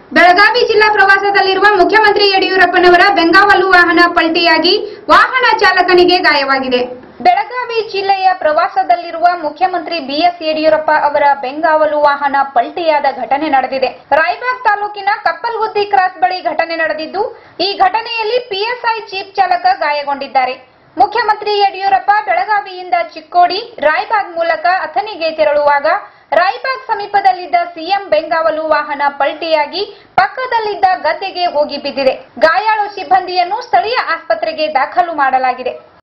ಬೆಳಗಾವಿ ಜಿಲ್ಲಾ ಪ್ರವಾಸದಲ್ಲಿರುವ ಮುಖ್ಯಮಂತ್ರಿ ಯಡಿಯೂರಪ್ಪನವರ ಬೆಂಗಾವಲು ವಾಹನ ಪಲ್ಟಿಯಾಗಿ ವಾಹನ ಚಾಲಕನಿಗೆ ಗಾಯವಾಗಿದೆ ಬೆಳಗಾವಿ ಜಿಲ್ಲೆಯ ಪ್ರವಾಸದಲ್ಲಿರುವ ಮುಖ್ಯಮಂತ್ರಿ ಬಿಎಸ್ ಯಡಿಯೂರಪ್ಪ ಅವರ ಬೆಂಗಾವಲು ವಾಹನ ಪಲ್ಟಿಯಾದ ಘಟನೆ ನಡೆದಿದೆ ರಾಯಬಾಗ್ ತಾಲೂಕಿನ ಕಪ್ಪಲ್ಗುದ್ದಿ ಕ್ರಾಸ್ ಬಳಿ ಘಟನೆ ನಡೆದಿದ್ದು ಈ ಘಟನೆಯಲ್ಲಿ ಪಿಎಸ್ಐ ಜೀಪ್ ಚಾಲಕ ಗಾಯಗೊಂಡಿದ್ದಾರೆ ಮುಖ್ಯಮಂತ್ರಿ ಯಡಿಯೂರಪ್ಪ ಬೆಳಗಾವಿಯಿಂದ ಚಿಕ್ಕೋಡಿ ರಾಯಬಾಗ್ ಮೂಲಕ ಅಥಣಿಗೆ ತೆರಳುವಾಗ ರಾಯಬಾಗ್ ಸಮೀಪದಲ್ಲಿದ್ದ ಸಿಎಂ ಬೆಂಗಾವಲು ವಾಹನ ಪಲ್ಟಿಯಾಗಿ ಪಕ್ಕದಲ್ಲಿದ್ದ ಗದ್ದೆಗೆ ಹೋಗಿ ಬಿದ್ದಿದೆ ಗಾಯಾಳು ಸಿಬ್ಬಂದಿಯನ್ನು ಸ್ಥಳೀಯ ಆಸ್ಪತ್ರೆಗೆ ದಾಖಲು ಮಾಡಲಾಗಿದೆ